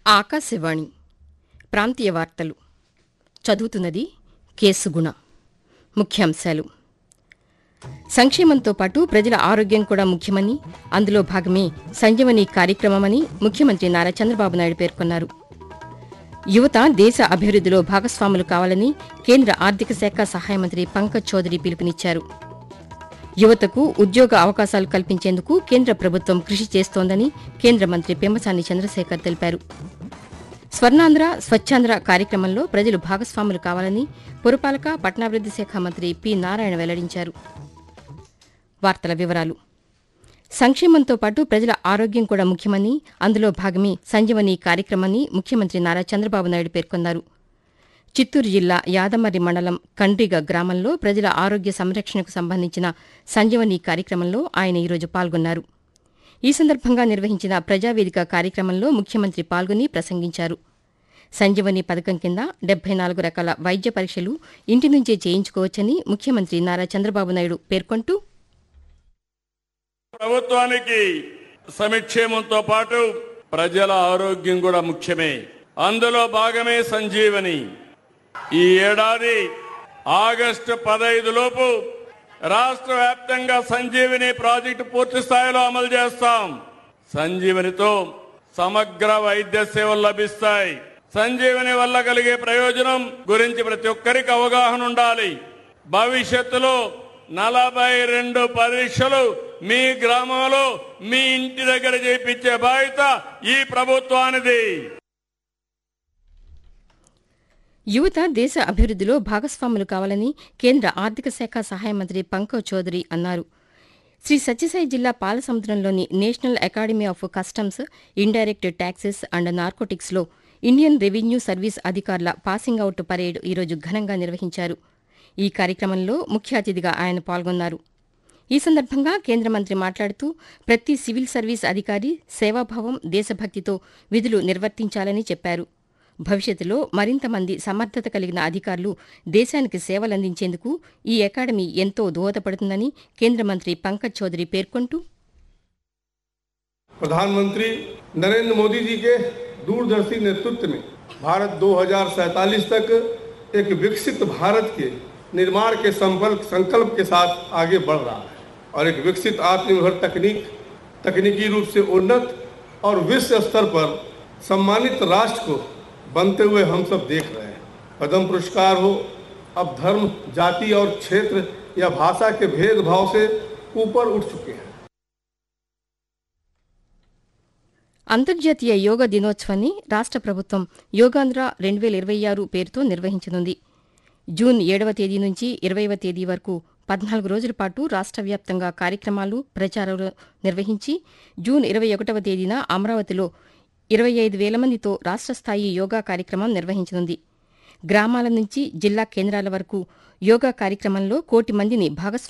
ఆకాశవాణి ప్రాంతీయ వార్తలు చదువుతున్నది కేసుగుణ ముఖ్యాంశాలు సంక్షేమంతో పాటు ప్రజల ఆరోగ్యం కూడా ముఖ్యమని అందులో భాగమే సంజీవని కార్యక్రమమని ముఖ్యమంత్రి నారా చంద్రబాబు నాయుడు పేర్కొన్నారు యువత దేశ అభివృద్దిలో భాగస్వాములు కావాలని కేంద్ర ఆర్థిక శాఖ సహాయ మంత్రి పంకజ్ చౌదరి పిలుపునిచ్చారు యువతకు ఉద్యోగ అవకాశాలు కల్పించేందుకు కేంద్ర ప్రభుత్వం కృషి చేస్తోందని కేంద్ర మంత్రి పెమ్మసాని చంద్రశేఖర్ తెలిపారు స్వర్ణాంధ్ర స్వచ్ఛాంధ్ర కార్యక్రమంలో ప్రజలు భాగస్వాములు కావాలని పురపాలక పట్టణాభివృద్ది శాఖ మంత్రి పి నారాయణ వెల్లడించారు వార్తల వివరాలు సంక్షేమంతో పాటు ప్రజల ఆరోగ్యం కూడా ముఖ్యమని అందులో భాగమే సంజీవని కార్యక్రమాన్ని ముఖ్యమంత్రి నారా చంద్రబాబు నాయుడు పేర్కొన్నారు చిత్తూరు జిల్లా యాదమర్రి మండలం కండ్రిగ గ్రామంలో ప్రజల ఆరోగ్య సంరక్షణకు సంబంధించిన సంజీవని కార్యక్రమంలో ఆయన ఈరోజు పాల్గొన్నారు ఈ సందర్భంగా నిర్వహించిన ప్రజావేదిక కార్యక్రమంలో ముఖ్యమంత్రి పాల్గొని ప్రసంగించారు సంజీవని పథకం కింద డెబ్బై నాలుగు రకాల వైద్య పరీక్షలు ఇంటి నుంచే చేయించుకోవచ్చని ముఖ్యమంత్రి నారా చంద్రబాబు నాయుడు పేర్కొంటూ ప్రభుత్వానికి సమిక్షేమంతో పాటు ప్రజల ఆరోగ్యం కూడా ముఖ్యమే అందులో భాగమే సంజీవని ఈ ఏడాది ఆగస్టు పదహైదు లోపు రాష్ట్ర వ్యాప్తంగా సంజీవని ప్రాజెక్టు పూర్తి స్థాయిలో అమలు చేస్తాం సంజీవనితో సమగ్ర వైద్య సేవలు లభిస్తాయి సంజీవని వల్ల కలిగే ప్రయోజనం గురించి ప్రతి ఒక్కరికి అవగాహన ఉండాలి భవిష్యత్తులో నలభై రెండు పరీక్షలు మీ గ్రామంలో మీ ఇంటి దగ్గర చేయించే బాధ్యత ఈ ప్రభుత్వానిది యువత దేశ అభివృద్దిలో భాగస్వాములు కావాలని కేంద్ర ఆర్థిక శాఖ సహాయ మంత్రి పంకజ్ చౌదరి అన్నారు శ్రీ సత్యసాయి జిల్లా పాలసముద్రంలోని national academy of customs indirect taxes and నార్కోటిక్స్లో ఇండియన్ రెవెన్యూ సర్వీస్ అధికారుల పాసింగ్ అవుట్ పరేడ్ ఈరోజు ఘనంగా నిర్వహించారు ఈ కార్యక్రమంలో ముఖ్య అతిథిగా ఆయన పాల్గొన్నారు ఈ సందర్భంగా కేంద్ర మంత్రి మాట్లాడుతూ ప్రతి సివిల్ సర్వీస్ అధికారి సేవాభావం దేశభక్తితో విధులు నిర్వర్తించాలని చెప్పారు భవిష్యత్తులో మరింత మంది సమర్థత కలిగిన అధికారులు దేశానికి సేవలందించేందుకు ఈ అకాడమీ ఎంతో దోహదపడుతుందని కేంద్ర మంత్రి పంకజ్ చౌదరి పేర్కొంటూ प्रधानमंत्री नरेंद्र मोदी जी के दूरदर्शी नेतृत्व में भारत 2047 तक एक विकसित भारत के निर्माण के संकल्प संकल्प के साथ आगे बढ़ रहा है और एक विकसित आत्मनिर्भर तकनीक तकनीकी रूप से उन्नत और विश्व स्तर पर सम्मानित राष्ट्र को बनते हुए हम सब देख रहे हैं पद्म पुरस्कार हो अब धर्म जाति और क्षेत्र या भाषा के भेदभाव से ऊपर उठ चुके हैं అంతర్జాతీయ యోగా దినోత్సవాన్ని రాష్ట ప్రభుత్వం యోగాంధ్ర రెండు వేల ఇరవై ఆరు పేరుతో నిర్వహించనుంది జూన్ ఏడవ తేదీ నుంచి ఇరవైవ తేదీ వరకు పద్నాలుగు రోజుల పాటు రాష్ట వ్యాప్తంగా కార్యక్రమాలు ప్రచారాలు నిర్వహించి జూన్ ఇరవై ఒకటవ తేదీన అమరావతిలో ఇరవై ఐదు వేల మందితో రాష్ట స్థాయి యోగా కార్యక్రమం నిర్వహించనుంది గ్రామాల నుంచి జిల్లా కేంద్రాల వరకు యోగా కార్యక్రమంలో కోటి మందిని భాగస్వామ్యం